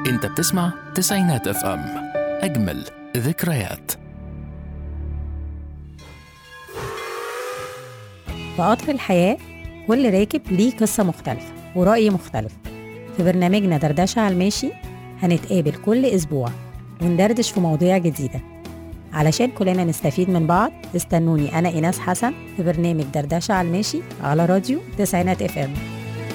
انت بتسمع تسعينات اف ام اجمل ذكريات في قطر الحياة كل راكب ليه قصة مختلفة ورأي مختلف في برنامجنا دردشة على الماشي هنتقابل كل أسبوع وندردش في مواضيع جديدة علشان كلنا نستفيد من بعض استنوني أنا إيناس حسن في برنامج دردشة على الماشي على راديو تسعينات اف ام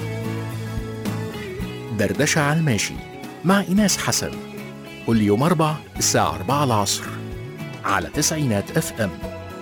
دردشة على الماشي مع إيناس حسن كل يوم أربع الساعة 4 العصر على تسعينات اف ام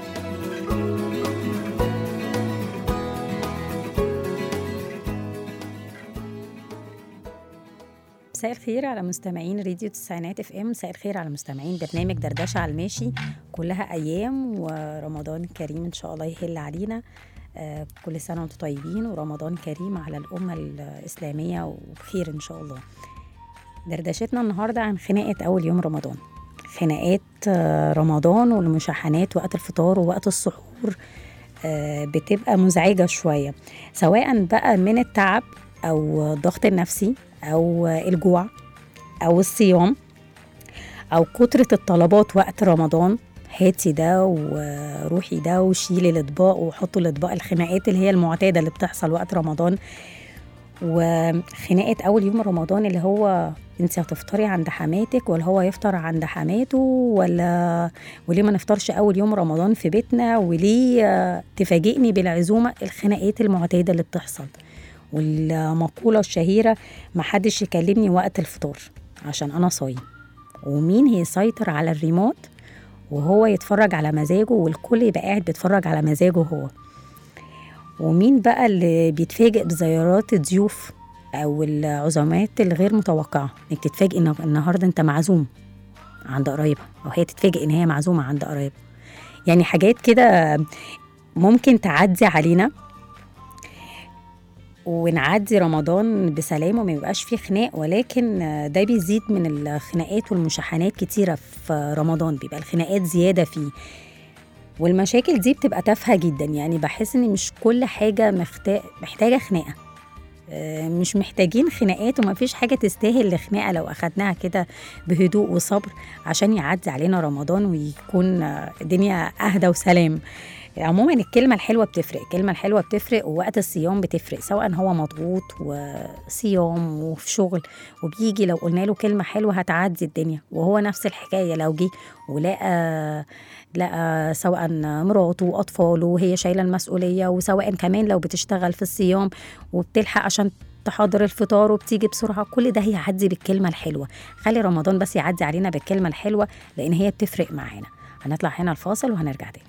مساء الخير على مستمعين راديو تسعينات اف ام مساء الخير على مستمعين برنامج دردشة على الماشي كلها ايام ورمضان كريم ان شاء الله يهل علينا آه، كل سنه وانتم طيبين ورمضان كريم على الامه الاسلاميه وبخير ان شاء الله دردشتنا النهارده عن خناقه اول يوم رمضان خناقات آه، رمضان والمشاحنات وقت الفطار ووقت السحور آه، بتبقى مزعجه شويه سواء بقى من التعب او الضغط النفسي او الجوع او الصيام او كتره الطلبات وقت رمضان هاتي ده وروحي ده وشيلي الاطباق وحطوا الاطباق الخناقات اللي هي المعتاده اللي بتحصل وقت رمضان وخناقه اول يوم رمضان اللي هو انت هتفطري عند حماتك ولا هو يفطر عند حماته ولا وليه ما نفطرش اول يوم رمضان في بيتنا وليه آه، تفاجئني بالعزومه الخناقات المعتاده اللي بتحصل والمقوله الشهيره محدش يكلمني وقت الفطار عشان انا صايم ومين هيسيطر على الريموت وهو يتفرج على مزاجه والكل يبقى قاعد بيتفرج على مزاجه هو ومين بقى اللي بيتفاجئ بزيارات الضيوف او العزومات الغير متوقعه انك تتفاجئ ان النهارده انت معزوم عند قرايبها او هي تتفاجئ ان هي معزومه عند قرايبها يعني حاجات كده ممكن تعدي علينا ونعدي رمضان بسلام وما يبقاش فيه خناق ولكن ده بيزيد من الخناقات والمشاحنات كتيرة في رمضان بيبقى الخناقات زيادة فيه والمشاكل دي بتبقى تافهة جدا يعني بحس ان مش كل حاجة مختا... محتاجة خناقة آه، مش محتاجين خناقات وما فيش حاجة تستاهل لخناقة لو أخدناها كده بهدوء وصبر عشان يعدي علينا رمضان ويكون آه، الدنيا أهدى وسلام عموما الكلمة الحلوة بتفرق الكلمة الحلوة بتفرق ووقت الصيام بتفرق سواء هو مضغوط وصيام وفي شغل وبيجي لو قلنا له كلمة حلوة هتعدي الدنيا وهو نفس الحكاية لو جه ولقى لقى سواء مراته وأطفاله وهي شايلة المسؤولية وسواء كمان لو بتشتغل في الصيام وبتلحق عشان تحضر الفطار وبتيجي بسرعة كل ده هيعدي بالكلمة الحلوة خلي رمضان بس يعدي علينا بالكلمة الحلوة لأن هي بتفرق معانا هنطلع هنا الفاصل وهنرجع تاني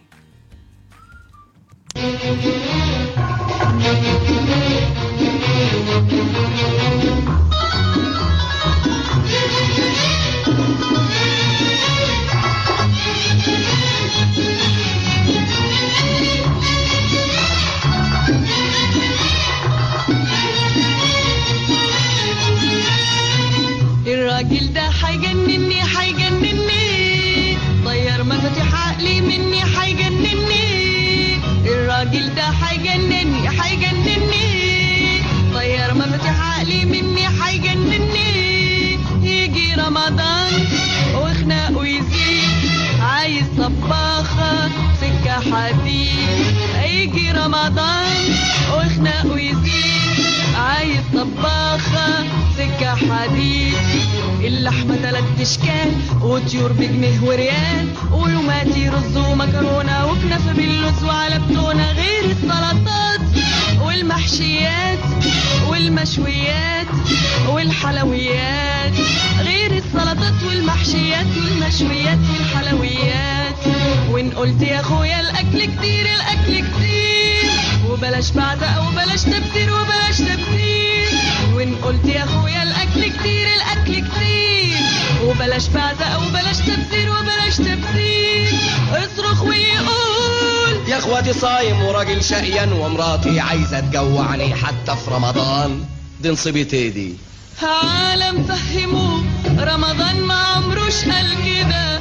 الراجل ده هيجنني هيجنني طير مفاتيح عقلي مني هيجنني الراجل ده هيجنني هيجنني طير مفاتيح عقلي مني هيجنني يجي رمضان وخناقه يزيد عايز طباخة سكة حديد يجي رمضان وخناقه يزيد عايز طباخة سكة حديد اللحمة تلات اشكال وطيور بجنيه وريال ولوماتي رز ومكرونة وكنافة باللوز وعلى بتونة غير السلطات والمحشيات والمشويات والحلويات غير السلطات والمحشيات والمشويات والحلويات وان قلت يا اخويا الاكل كتير الاكل كتير وبلاش بعزق وبلاش تبذير وبلاش تبذير وان قلت يا اخويا الاكل كتير الاكل كتير وبلاش بعزق وبلاش تبذير وبلاش تبذير اصرخ ويقول يا اخواتي صايم وراجل شقيان ومراتي عايزه تجوعني حتى في رمضان دي نصيبتي دي عالم فهموه رمضان ما عمروش قال كده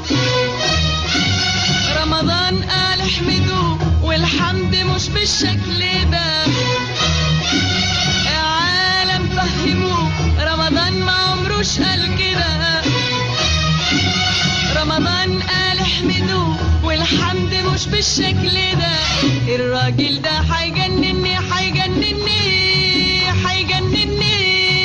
رمضان قال احمدوه والحمد مش بالشكل ده يا عالم فهموه رمضان ما عمروش قال كده مش بالشكل ده الراجل ده هيجنني هيجنني هيجنني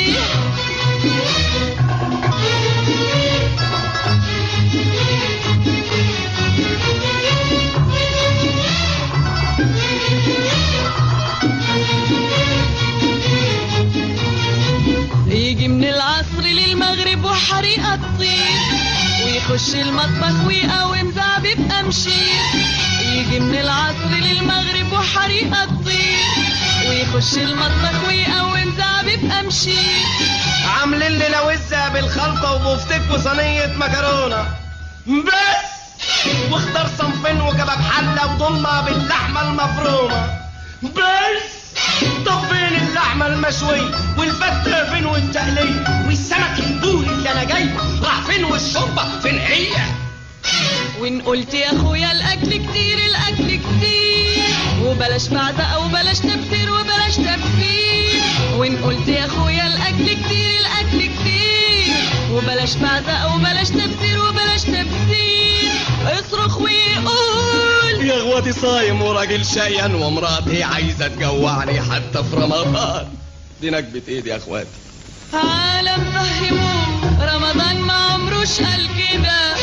يجي من العصر للمغرب وحريقة تطير ويخش المطبخ ويقاوم زعبيب أمشير يجي من العصر للمغرب وحريقة تطير ويخش المطبخ ويقاوم زعبيب أمشير عاملين لي لوزة بالخلطة وبفتك وصينية مكرونة بس واختار صنفين وكباب حلة وضمة باللحمة المفرومة بس طب فين اللحمة المشوية والفتة فين والتقلية والسمك البوري اللي انا جاي راح فين والشوربة فين هي وإن قلت يا أخويا الأكل كتير الأكل كتير وبلاش بعزة وبلاش تبذير وبلاش تبذير وإن قلت يا أخويا الأكل كتير الأكل كتير وبلاش بعزة وبلاش تبذير وبلاش تبذير اصرخ ويقول يا اخواتي صايم وراجل شقيان ومراتي عايزة تجوعني حتى في رمضان دي نكبة ايدي يا اخواتي عالم فهموه رمضان ما عمروش قال كده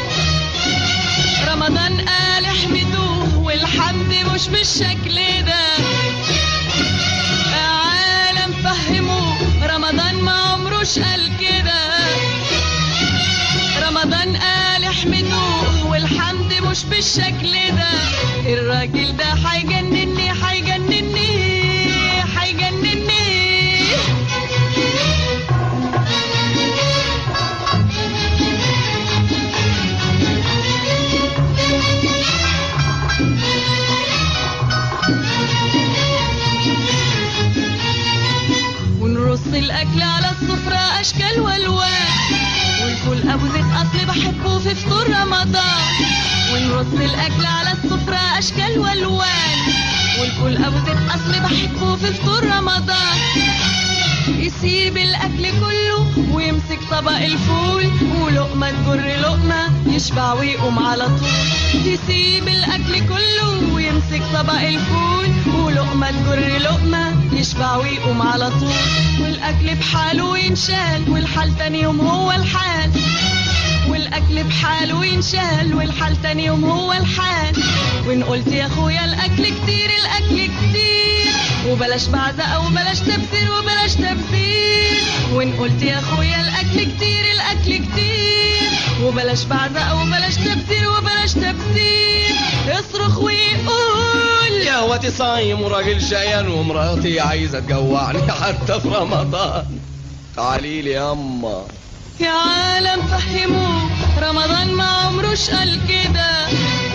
رمضان قال احمدوه والحمد مش بالشكل ده عالم فهموه رمضان ما عمروش قال كده رمضان قال احمدوه والحمد مش بالشكل ده الراجل ده هيجنني هيجنني هيجنني ونرص الاكل على السفرة اشكال والوان والفول ابو زيت اصل بحبه في فطور رمضان ونرص الاكل على السفرة اشكال والوان والفول ابو زيت اصل بحبه في فطور رمضان يسيب الاكل كله ويمسك طبق الفول ولقمه تجر لقمه يشبع ويقوم على طول يسيب الاكل كله ويمسك طبق الفول ولقمه تجر لقمه يشبع ويقوم على طول والاكل بحاله ينشال والحال تاني يوم هو الحال والاكل بحاله ينشال والحال تاني يوم هو الحال وان قلت يا اخويا الاكل كتير الاكل كتير وبلاش بعزقه وبلاش تبذير وبلاش تبذير وان قلت يا اخويا الاكل كتير الاكل كتير وبلاش بعزقه وبلاش تبذير وبلاش تبذير اصرخ ويقول يا اخواتي صايم وراجل شقيان ومراتي عايزة تجوعني حتى في رمضان تعالي لي ياما يا عالم فهموه رمضان ما عمروش قال كده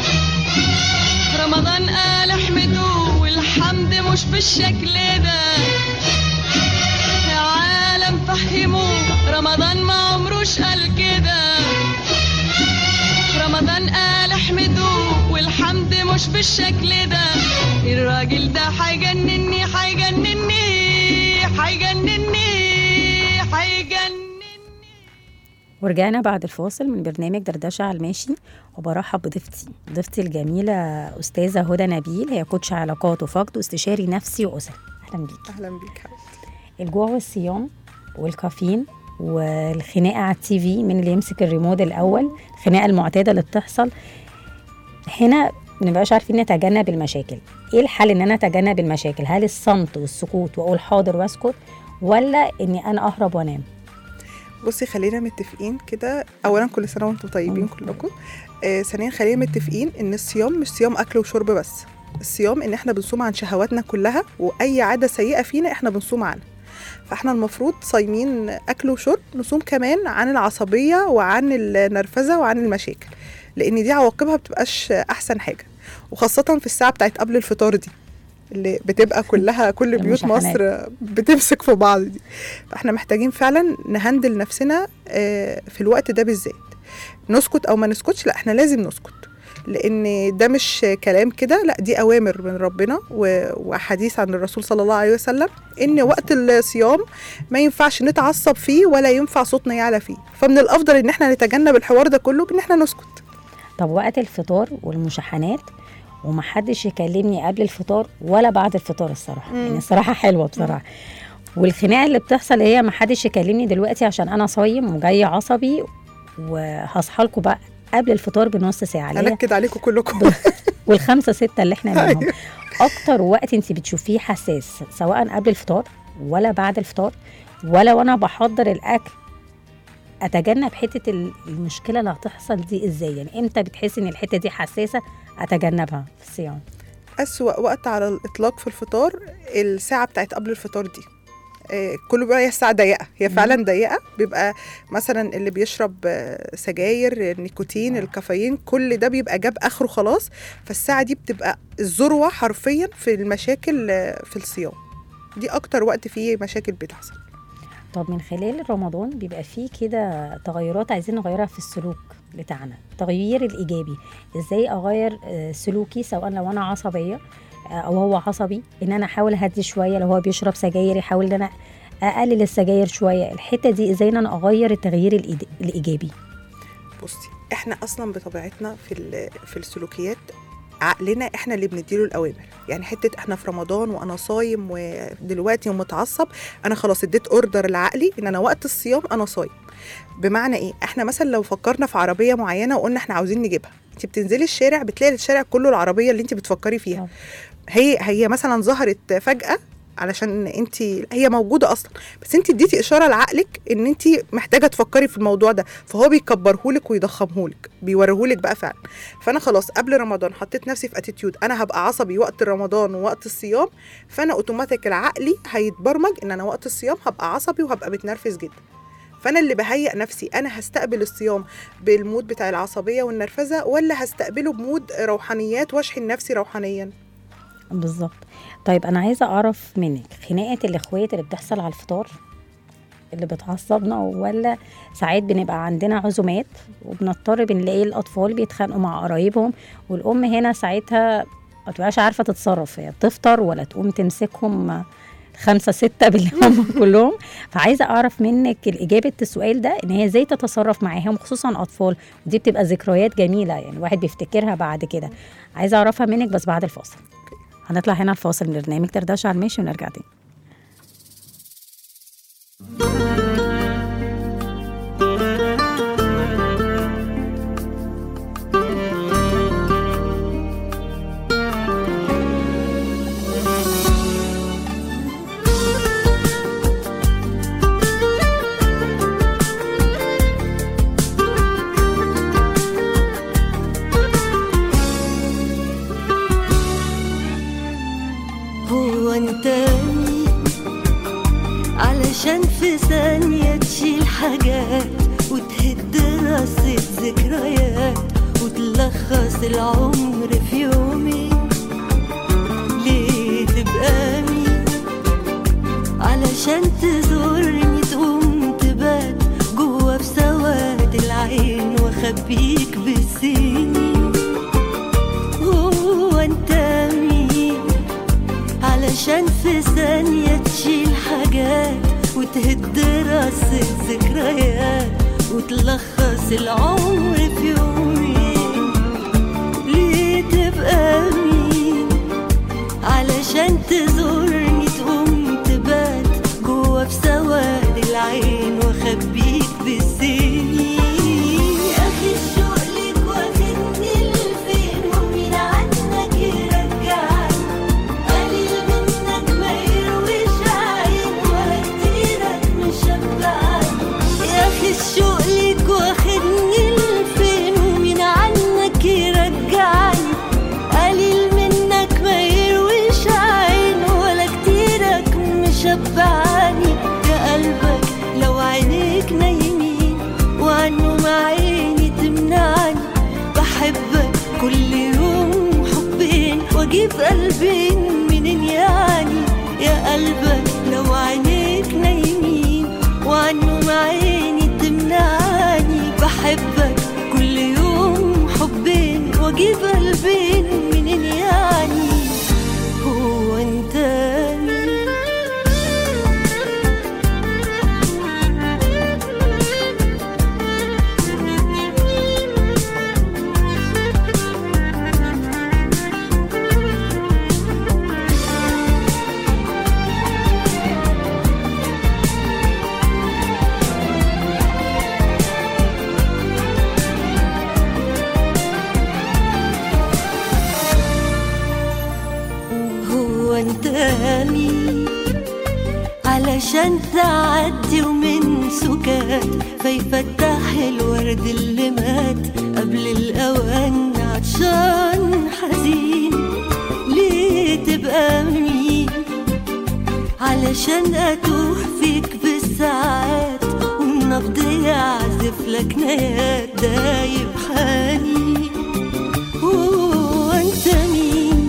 رمضان قال احمدوه والحمد مش بالشكل ده يا عالم فهموه رمضان ما عمروش قال كده رمضان قال احمدوه والحمد مش بالشكل ده الراجل ده هيجنني هيجنني هيجنني هيجنني ورجعنا بعد الفاصل من برنامج دردشة على الماشي وبرحب بضيفتي ضيفتي الجميلة أستاذة هدى نبيل هي كوتش علاقات وفقد واستشاري نفسي وأسري أهلا بيك اهلا بيك حبيبتي الجوع والصيام والكافيين والخناقة على التي في من اللي يمسك الريموت الأول الخناقة المعتادة اللي بتحصل هنا منبقاش عارفين نتجنب المشاكل ايه الحل ان انا اتجنب المشاكل هل الصمت والسكوت واقول حاضر واسكت ولا اني انا اهرب وانام بصي خلينا متفقين كده اولا كل سنه وانتم طيبين كلكم آه ثانيا خلينا متفقين ان الصيام مش صيام اكل وشرب بس الصيام ان احنا بنصوم عن شهواتنا كلها واي عاده سيئه فينا احنا بنصوم عنها فاحنا المفروض صايمين اكل وشرب نصوم كمان عن العصبيه وعن النرفزه وعن المشاكل لان دي عواقبها بتبقاش احسن حاجه وخاصه في الساعه بتاعت قبل الفطار دي اللي بتبقى كلها كل بيوت المشاحنات. مصر بتمسك في بعض دي فاحنا محتاجين فعلا نهندل نفسنا آه، في الوقت ده بالذات نسكت او ما نسكتش لا احنا لازم نسكت لان ده مش كلام كده لا دي اوامر من ربنا و- واحاديث عن الرسول صلى الله عليه وسلم ان وقت الصيام ما ينفعش نتعصب فيه ولا ينفع صوتنا يعلى فيه فمن الافضل ان احنا نتجنب الحوار ده كله بان احنا نسكت طب وقت الفطار والمشاحنات ومحدش يكلمني قبل الفطار ولا بعد الفطار الصراحه مم. يعني الصراحه حلوه بصراحه والخناقه اللي بتحصل هي محدش يكلمني دلوقتي عشان انا صايم وجاي عصبي وهصحى لكم بقى قبل الفطار بنص ساعه اللي هي انكد عليكم كلكم والخمسه سته اللي احنا منهم اكتر وقت انت بتشوفيه حساس سواء قبل الفطار ولا بعد الفطار ولا وانا بحضر الاكل اتجنب حته ال- المشكله اللي هتحصل دي ازاي يعني امتى بتحسي ان الحته دي حساسه اتجنبها في الصيام أسوأ وقت على الإطلاق في الفطار الساعة بتاعت قبل الفطار دي آه، كله بيبقى هي الساعة ضيقة هي فعلا ضيقة بيبقى مثلا اللي بيشرب آه، سجاير النيكوتين الكافيين كل ده بيبقى جاب آخره خلاص فالساعة دي بتبقى الذروة حرفيا في المشاكل آه، في الصيام دي أكتر وقت فيه مشاكل بتحصل طب من خلال رمضان بيبقى فيه كده تغيرات عايزين نغيرها في السلوك بتاعنا التغيير الإيجابي إزاي أغير آه، سلوكي سواء لو أنا عصبية آه، أو هو عصبي إن أنا أحاول أهدي شوية لو هو بيشرب سجاير يحاول إن أنا أقلل السجاير شوية الحتة دي إزاي إن أنا أغير التغيير الإيد- الإيجابي بصي احنا اصلا بطبيعتنا في ال- في السلوكيات عقلنا احنا اللي بنديله الاوامر يعني حته احنا في رمضان وانا صايم ودلوقتي ومتعصب انا خلاص اديت اوردر لعقلي ان انا وقت الصيام انا صايم بمعنى ايه احنا مثلا لو فكرنا في عربيه معينه وقلنا احنا عاوزين نجيبها انت بتنزلي الشارع بتلاقي الشارع كله العربيه اللي انت بتفكري فيها طبعا. هي هي مثلا ظهرت فجاه علشان انت هي موجوده اصلا بس انت اديتي اشاره لعقلك ان انت محتاجه تفكري في الموضوع ده فهو بيكبرهولك ويضخمهولك بيوريهولك بقى فعلا فانا خلاص قبل رمضان حطيت نفسي في اتيتيود انا هبقى عصبي وقت رمضان ووقت الصيام فانا اوتوماتيك العقلي هيتبرمج ان انا وقت الصيام هبقى عصبي وهبقى متنرفز جدا فانا اللي بهيئ نفسي انا هستقبل الصيام بالمود بتاع العصبيه والنرفزه ولا هستقبله بمود روحانيات واشحن نفسي روحانيا بالظبط طيب انا عايزه اعرف منك خناقه الاخوات اللي بتحصل على الفطار اللي بتعصبنا ولا ساعات بنبقى عندنا عزومات وبنضطر بنلاقي الاطفال بيتخانقوا مع قرايبهم والام هنا ساعتها ما تبقاش عارفه تتصرف هي بتفطر ولا تقوم تمسكهم خمسة ستة باللي هم كلهم فعايزة أعرف منك الإجابة السؤال ده إن هي إزاي تتصرف معاهم خصوصا أطفال ودي بتبقى ذكريات جميلة يعني الواحد بيفتكرها بعد كده عايزة أعرفها منك بس بعد الفاصل هنطلع هنا الفاصل من برنامج دردشة على الماشي ونرجع تاني هو انت مين علشان في ثانية تشيل حاجات وتهد رصة ذكريات وتلخص العمر في يومين ليه تبقى مين علشان تزورني تقوم تبات جوا في سواد العين واخبيك بالسنين هو انت مين علشان في ثانية تشيل حاجات وتهد راسة ذكريات وتلخص العمر في يومين ليه تبقى مين علشان تزورني تقوم تبات جوا في سواد العين واخبيك بالسنين يا اخي الشوق ليك واخدني لفين ومين عنك يرجعني قليل منك ما يرويش عين ولا كتيرك مشبعني يا اخي الشوق ليك واخدني لفين ومين عنك يرجعني قليل منك ما يرويش عين ولا كتيرك مشبعني يا قلبك لو عينيك نايمين وعنهم عيني تمنعني بحبك كل يوم حبين واجيب قلبين منين يعني يا قلبك لو عينيك نايمين وعنهم عيني تمنعني بحبك كل يوم حبين واجيب قلبين منين يعني هو انت مين علشان تعدي ومن سكات فيفتح الورد اللي مات قبل الأوان عطشان حزين ليه تبقى مين علشان أتوه فيك بالساعات والنبض يعزف لك نيات دايب حنين هو انت مين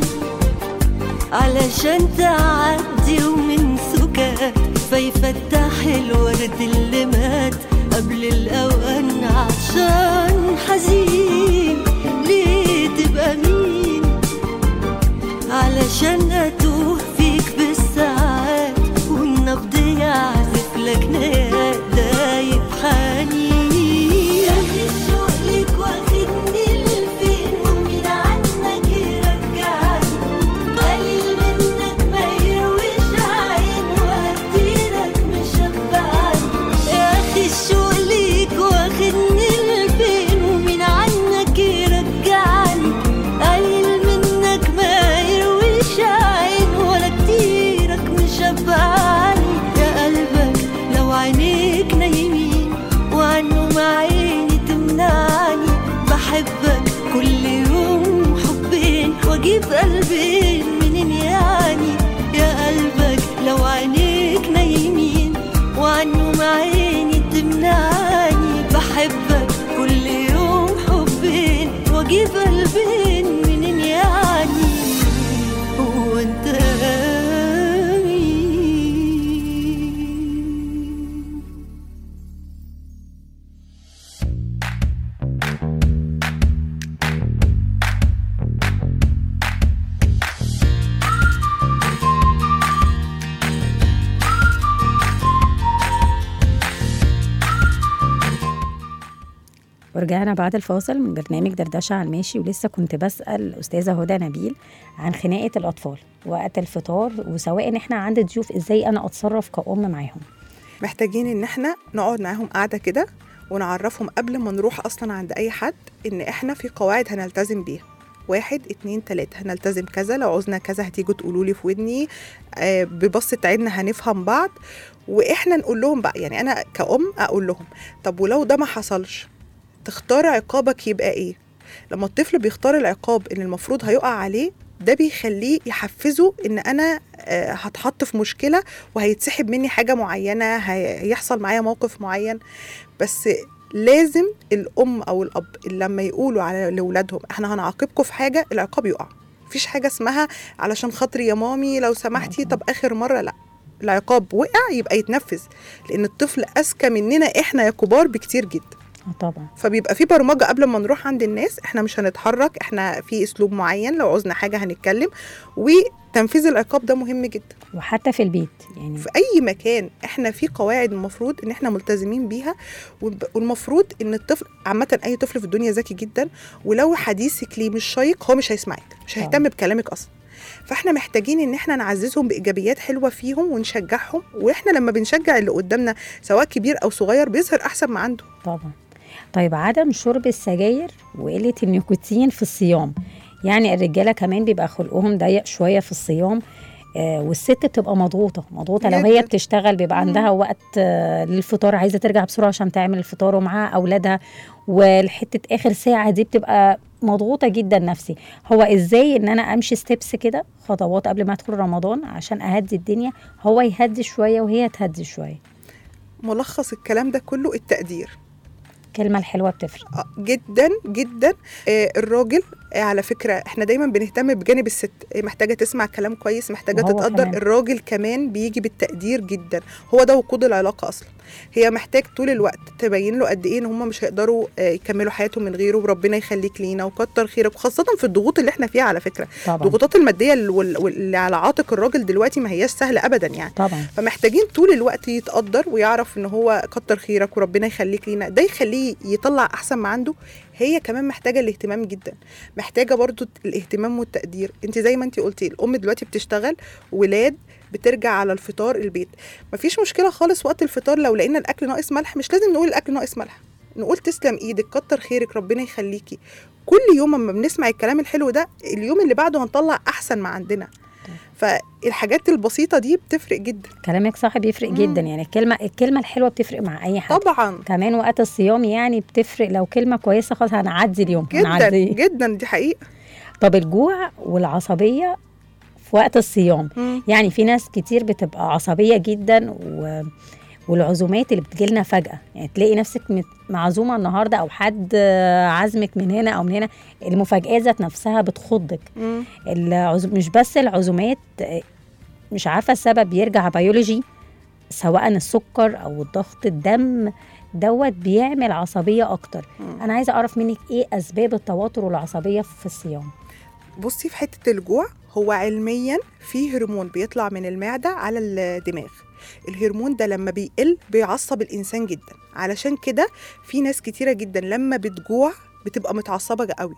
علشان تعدي ومن سكات فيفتح الورد اللي مات قبل الأوان عطشان حزين ليه تبقى مين علشان أتوه فيك بالساعات والنبض يعزف لك نيات دايب حنين الشوق ليك واخدني لفين ومين عنك يرجعني قليل منك ما يرويش عين وقتيرك مشبعني يا اخي الشوق ليك واخدني لفين ومين عنك يرجعني قليل منك ما يرويش عين ولا كتيرك مشبعني يا قلبك لو عينيك نايمين وعنهم عيني تمنعني بحبك كل يوم حبين واجيب قلبين منين يعني يا قلبك لو عينيك نايمين وعنهم عيني تمنعني بحبك كل يوم حبين واجيب قلبين منين يعني هو انت مين ورجعنا بعد الفاصل من برنامج دردشة على الماشي ولسه كنت بسأل الأستاذة هدى نبيل عن خناقة الأطفال وقت الفطار وسواء إن إحنا عند ضيوف إزاي أنا أتصرف كأم معاهم محتاجين ان احنا نقعد معاهم قاعده كده ونعرفهم قبل ما نروح اصلا عند اي حد ان احنا في قواعد هنلتزم بيها واحد اتنين تلاتة هنلتزم كذا لو عوزنا كذا هتيجوا تقولوا لي في ودني آه ببصة عيننا هنفهم بعض واحنا نقول لهم بقى يعني انا كأم اقول لهم طب ولو ده ما حصلش تختار عقابك يبقى ايه لما الطفل بيختار العقاب اللي المفروض هيقع عليه ده بيخليه يحفزه ان انا آه، هتحط في مشكله وهيتسحب مني حاجه معينه هيحصل معايا موقف معين بس لازم الام او الاب اللي لما يقولوا على لاولادهم احنا هنعاقبكم في حاجه العقاب يقع مفيش حاجه اسمها علشان خاطري يا مامي لو سمحتي طب اخر مره لا العقاب وقع يبقى يتنفذ لان الطفل اذكى مننا احنا يا كبار بكتير جدا آه طبعا فبيبقى في برمجه قبل ما نروح عند الناس احنا مش هنتحرك احنا في اسلوب معين لو عوزنا حاجه هنتكلم وتنفيذ العقاب ده مهم جدا وحتى في البيت يعني في اي مكان احنا في قواعد المفروض ان احنا ملتزمين بيها وب- والمفروض ان الطفل عامه اي طفل في الدنيا ذكي جدا ولو حديثك ليه مش شيق هو مش هيسمعك مش هيهتم بكلامك اصلا فاحنا محتاجين ان احنا نعززهم بايجابيات حلوه فيهم ونشجعهم واحنا لما بنشجع اللي قدامنا سواء كبير او صغير بيظهر احسن ما عنده طبعا طيب عدم شرب السجاير وقلة النيكوتين في الصيام يعني الرجالة كمان بيبقى خلقهم ضيق شوية في الصيام آه والست بتبقى مضغوطة مضغوطة لو هي جداً. بتشتغل بيبقى عندها وقت آه للفطار عايزة ترجع بسرعة عشان تعمل الفطار ومعاها أولادها والحتة آخر ساعة دي بتبقى مضغوطة جدا نفسي هو ازاي ان انا امشي ستيبس كده خطوات قبل ما ادخل رمضان عشان اهدي الدنيا هو يهدي شوية وهي تهدي شوية ملخص الكلام ده كله التقدير الكلمة الحلوة بتفرق آه، جدا جدا آه، الراجل آه، على فكره احنا دايما بنهتم بجانب الست آه، محتاجه تسمع كلام كويس محتاجه وهو تتقدر كمان. الراجل كمان بيجي بالتقدير جدا هو ده وقود العلاقه اصلا هي محتاج طول الوقت تبين له قد ايه ان هم مش هيقدروا آه، يكملوا حياتهم من غيره وربنا يخليك لينا وكتر خيرك وخاصه في الضغوط اللي احنا فيها على فكره طبعا الضغوطات الماديه اللي- وال- واللي على عاتق الراجل دلوقتي ما هياش سهله ابدا يعني طبعا فمحتاجين طول الوقت يتقدر ويعرف ان هو كتر خيرك وربنا يخليك لينا ده يخليه يطلع احسن ما عنده هي كمان محتاجه الاهتمام جدا محتاجه برضو الاهتمام والتقدير انت زي ما انت قلتي الام دلوقتي بتشتغل ولاد بترجع على الفطار البيت مفيش مشكله خالص وقت الفطار لو لقينا الاكل ناقص ملح مش لازم نقول الاكل ناقص ملح نقول تسلم ايدك كتر خيرك ربنا يخليكي كل يوم اما بنسمع الكلام الحلو ده اليوم اللي بعده هنطلع احسن ما عندنا فالحاجات البسيطه دي بتفرق جدا كلامك صح بيفرق مم. جدا يعني الكلمه الكلمه الحلوه بتفرق مع اي حد طبعا كمان وقت الصيام يعني بتفرق لو كلمه كويسه خلاص هنعدي اليوم جدا هنعديه جدا دي حقيقه طب الجوع والعصبيه في وقت الصيام مم. يعني في ناس كتير بتبقى عصبيه جدا و... والعزومات اللي بتجيلنا فجأة يعني تلاقي نفسك مت- معزومة النهاردة أو حد آه، عازمك من هنا أو من هنا المفاجآت ذات نفسها بتخضك مم. العزو... مش بس العزومات آه، مش عارفة السبب يرجع بيولوجي سواء السكر أو الضغط الدم دوت بيعمل عصبية أكتر مم. أنا عايزة أعرف منك إيه أسباب التوتر والعصبية في الصيام بصي في حته الجوع هو علميا في هرمون بيطلع من المعده على الدماغ الهرمون ده لما بيقل بيعصب الانسان جدا علشان كده في ناس كتيره جدا لما بتجوع بتبقى متعصبه قوي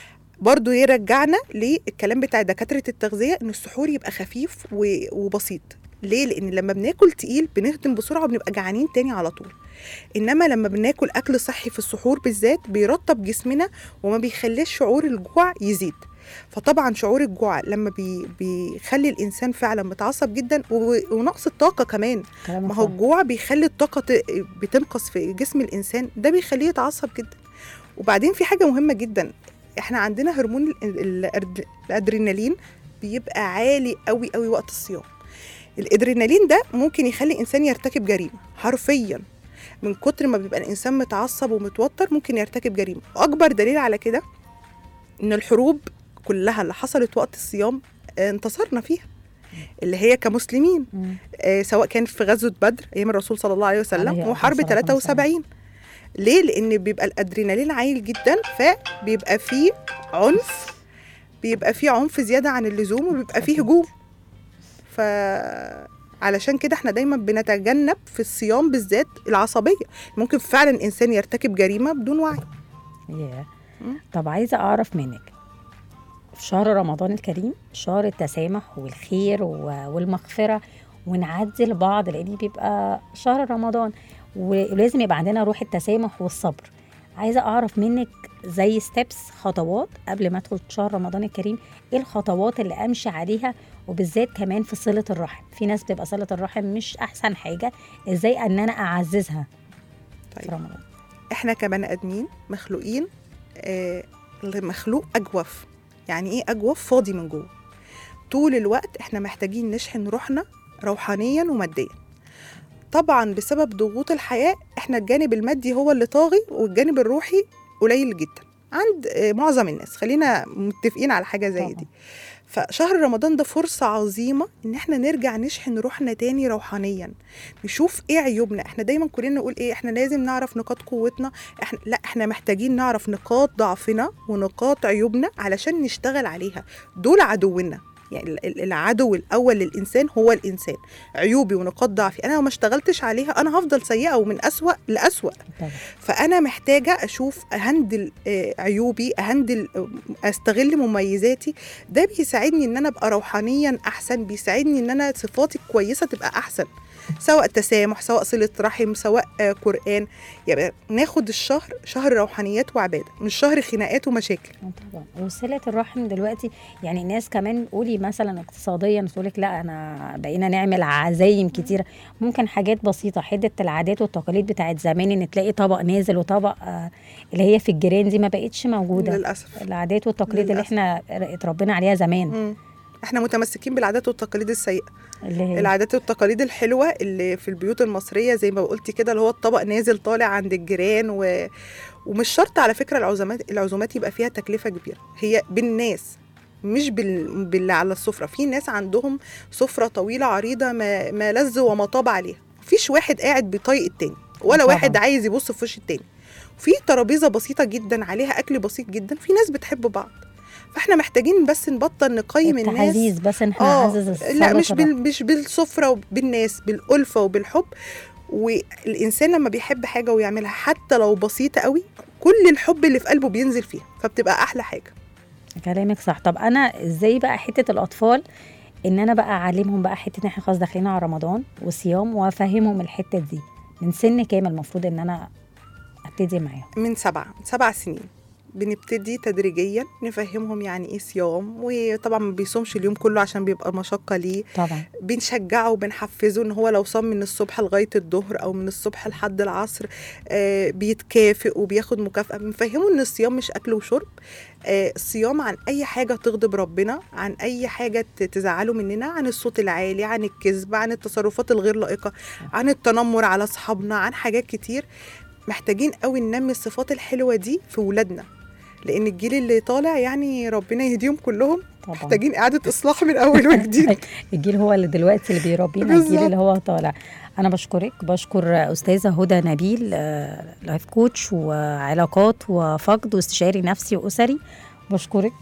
برضو يرجعنا للكلام بتاع دكاتره التغذيه ان السحور يبقى خفيف و- وبسيط ليه لان لما بناكل تقيل بنهضم بسرعه وبنبقى جعانين تاني على طول انما لما بناكل اكل صحي في السحور بالذات بيرطب جسمنا وما بيخليش شعور الجوع يزيد فطبعا شعور الجوع لما بي بيخلي الانسان فعلا متعصب جدا و- ونقص الطاقه كمان كلامك ما هو صح. الجوع بيخلي الطاقه ت- بتنقص في جسم الانسان ده بيخليه يتعصب جدا وبعدين في حاجه مهمه جدا احنا عندنا هرمون ال- ال- الأد- الادرينالين بيبقى عالي قوي قوي وقت الصيام الادرينالين ده ممكن يخلي انسان يرتكب جريمه حرفيا من كتر ما بيبقى الانسان متعصب ومتوتر ممكن يرتكب جريمه اكبر دليل على كده ان الحروب كلها اللي حصلت وقت الصيام آه، انتصرنا فيها اللي هي كمسلمين مم. آه، سواء كانت في غزوه بدر ايام الرسول صلى الله عليه وسلم عليه وحرب الصلاة والسلام. 73 ليه لان بيبقى الادرينالين عالي جدا فبيبقى فيه عنف بيبقى فيه عنف زياده عن اللزوم وبيبقى فيه هجوم ف علشان كده احنا دايما بنتجنب في الصيام بالذات العصبيه ممكن فعلا انسان يرتكب جريمه بدون وعي ياه. مم. طب عايزة أعرف منك في شهر رمضان الكريم شهر التسامح والخير و- والمغفرة ونعدي لبعض لأن بيبقى شهر رمضان ولازم يبقى عندنا روح التسامح والصبر عايزة أعرف منك زي ستيبس خطوات قبل ما أدخل شهر رمضان الكريم إيه الخطوات اللي أمشي عليها وبالذات كمان في صلة الرحم في ناس بتبقى صلة الرحم مش أحسن حاجة إزاي أن أنا أعززها في طيب رمضان احنا كبني ادمين مخلوقين آه مخلوق اجوف يعني ايه اجوف فاضي من جوه طول الوقت احنا محتاجين نشحن روحنا روحانيا وماديا طبعا بسبب ضغوط الحياه احنا الجانب المادي هو اللي طاغي والجانب الروحي قليل جدا عند آه، معظم الناس خلينا متفقين على حاجه زي طبعاً. دي فشهر رمضان ده فرصة عظيمة إن إحنا نرجع نشحن روحنا تاني روحانيا نشوف إيه عيوبنا إحنا دايما كلنا نقول إيه إحنا لازم نعرف نقاط قوتنا إحنا لا إحنا محتاجين نعرف نقاط ضعفنا ونقاط عيوبنا علشان نشتغل عليها دول عدونا يعني ال- ال- العدو الأول للإنسان هو الإنسان عيوبي ونقاط ضعفي أنا لو ما اشتغلتش عليها أنا هفضل سيئة ومن أسوأ لأسوأ طبعا فانا محتاجه اشوف اهندل آه، عيوبي اهندل آه، استغل مميزاتي ده بيساعدني ان انا ابقى روحانيا احسن بيساعدني ان انا صفاتي كويسه تبقى احسن سواء تسامح سواء صله رحم سواء آه، قران يبقى ناخد الشهر شهر روحانيات وعباده مش شهر خناقات ومشاكل آه طبعا وصلة الرحم دلوقتي يعني الناس كمان قولي مثلا اقتصاديا تقول لك لا انا بقينا نعمل عزايم كتيره ممكن حاجات بسيطه حده العادات والتقاليد بتاعت زمان ان تلاقي طبق نازل وطبق آه اللي هي في الجيران دي ما بقتش موجوده للاسف العادات والتقاليد اللي للأسف. احنا اتربينا عليها زمان مم. احنا متمسكين بالعادات والتقاليد السيئه اللي هي العادات والتقاليد الحلوه اللي في البيوت المصريه زي ما قلتي كده اللي هو الطبق نازل طالع عند الجيران و... ومش شرط على فكره العزومات العزومات يبقى فيها تكلفه كبيره هي بالناس مش بال... باللي على السفره في ناس عندهم سفره طويله عريضه ما, ما لذ وما طاب عليها مفيش واحد قاعد بيطيق التاني ولا طبعاً. واحد عايز يبص في وش التاني في ترابيزه بسيطه جدا عليها اكل بسيط جدا في ناس بتحب بعض فاحنا محتاجين بس نبطل نقيم الناس التعزيز بس ان احنا اه نعزز لا صلة مش الرحم. بال مش بالسفره وبالناس بالالفه وبالحب والانسان لما بيحب حاجه ويعملها حتى لو بسيطه قوي كل الحب اللي في قلبه بينزل فيها فبتبقى احلى حاجه كلامك صح طب انا ازاي بقى حته الاطفال ان انا بقى اعلمهم بقى حته ان احنا خلاص داخلين على رمضان وصيام وافهمهم الحته دي من سن كام المفروض ان انا ابتدي معاهم من سبعة سبع سنين بنبتدي تدريجيا نفهمهم يعني ايه صيام وطبعا ما بيصومش اليوم كله عشان بيبقى مشقه ليه طبعا بنشجعه وبنحفزه ان هو لو صام من الصبح لغايه الظهر او من الصبح لحد العصر آه، بيتكافئ وبياخد مكافاه بنفهمه ان الصيام مش اكل وشرب آه، الصيام عن اي حاجه تغضب ربنا عن اي حاجه ت- تزعله مننا عن الصوت العالي عن الكذب عن التصرفات الغير لائقه عن التنمر على اصحابنا عن حاجات كتير محتاجين قوي ننمي الصفات الحلوه دي في ولادنا لان الجيل اللي طالع يعني ربنا يهديهم كلهم طبعا محتاجين اعاده اصلاح من اول وجديد الجيل هو اللي دلوقتي اللي بيربينا الجيل بالظبط. اللي هو طالع انا بشكرك بشكر استاذه هدى نبيل آه، لايف كوتش وعلاقات وفقد واستشاري نفسي واسري بشكرك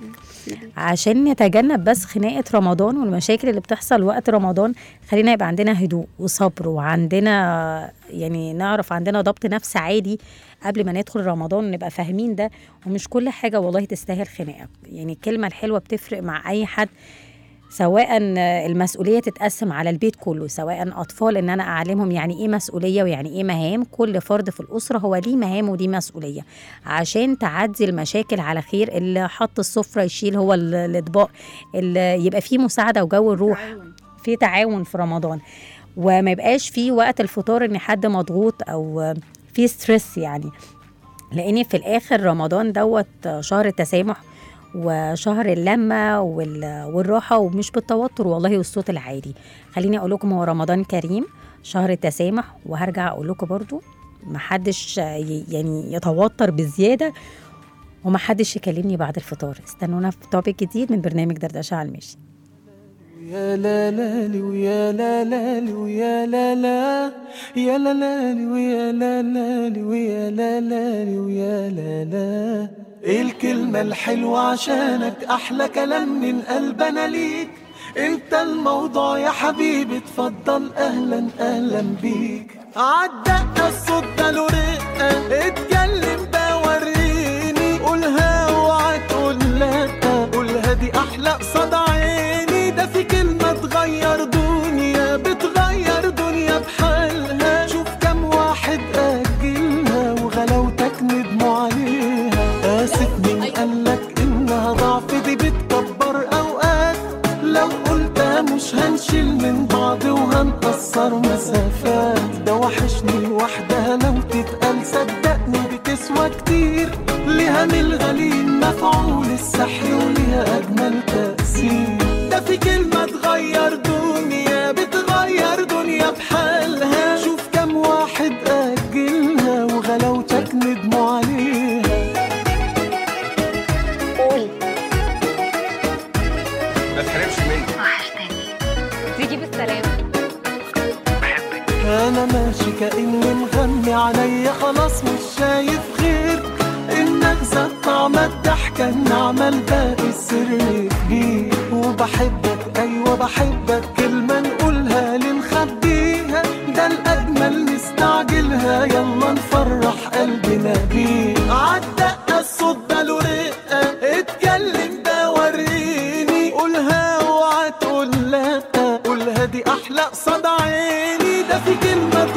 عشان نتجنب بس خناقه رمضان والمشاكل اللي بتحصل وقت رمضان خلينا يبقى عندنا هدوء وصبر وعندنا يعني نعرف عندنا ضبط نفس عادي قبل ما ندخل رمضان نبقى فاهمين ده ومش كل حاجه والله تستاهل خناقه يعني الكلمه الحلوه بتفرق مع اي حد سواء المسؤوليه تتقسم على البيت كله سواء اطفال ان انا اعلمهم يعني ايه مسؤوليه ويعني ايه مهام كل فرد في الاسره هو ليه مهام وليه مسؤوليه عشان تعدي المشاكل على خير اللي حط السفره يشيل هو ال- الاطباق اللي يبقى فيه مساعده وجو الروح في تعاون في رمضان وما يبقاش في وقت الفطار ان حد مضغوط او في ستريس يعني لان في الاخر رمضان دوت شهر التسامح وشهر اللمه وال- والراحه ومش بالتوتر والله والصوت العالي خليني اقول لكم هو رمضان كريم شهر التسامح وهرجع اقول لكم برضو محدش ي- يعني يتوتر بزياده ومحدش يكلمني بعد الفطار استنونا في توبيك جديد من برنامج دردشه على المشي يا لا لا لي ويا لا لا لي ويا لا لا يا لا لا لي ويا لا لا لي ويا لا لا لي ويا لا لا ايه الكلمة الحلوة عشانك احلى كلام من قلبنا ليك انت الموضوع يا حبيبي اتفضل اهلا اهلا بيك عالدقة الصوت ده له رقة اتكلم ده وريني قولها اوعى تقول لا قولها دي احلى قصاد عيني ده في كلمة تغير دنيا بتغير دنيا بحالها شوف كم واحد أجلها وغلاوتك ندموا عليها آسف مين قالك إنها ضعف دي بتكبر أوقات لو قلتها مش هنشيل من بعض وهنقصر مسافات ده وحشني لوحدها لو تتقال صدقني بتسوى كتير ليها من الغليل مفعول السحر وليها أجمل تأثير ده في كلمة تغير دنيا بتغير دنيا بحالها شوف كم واحد أجلها وغلاوتك ندموا عليها ما تحرمش مني تيجي بالسلامة انا ماشي كاني مغمي عليا خلاص مش شايف غير انك زاد طعم الضحكه النعمه الباقي السر كبير وبحبك ايوه بحبك كلمه نقولها لنخبيها ده الاجمل نستعجلها يلا نفرح قلبنا بيه عالدقه الصوت ده له رقه اتكلم ده وريني قولها اوعى تقول لا قولها دي احلى قصاد عيني ده في كلمه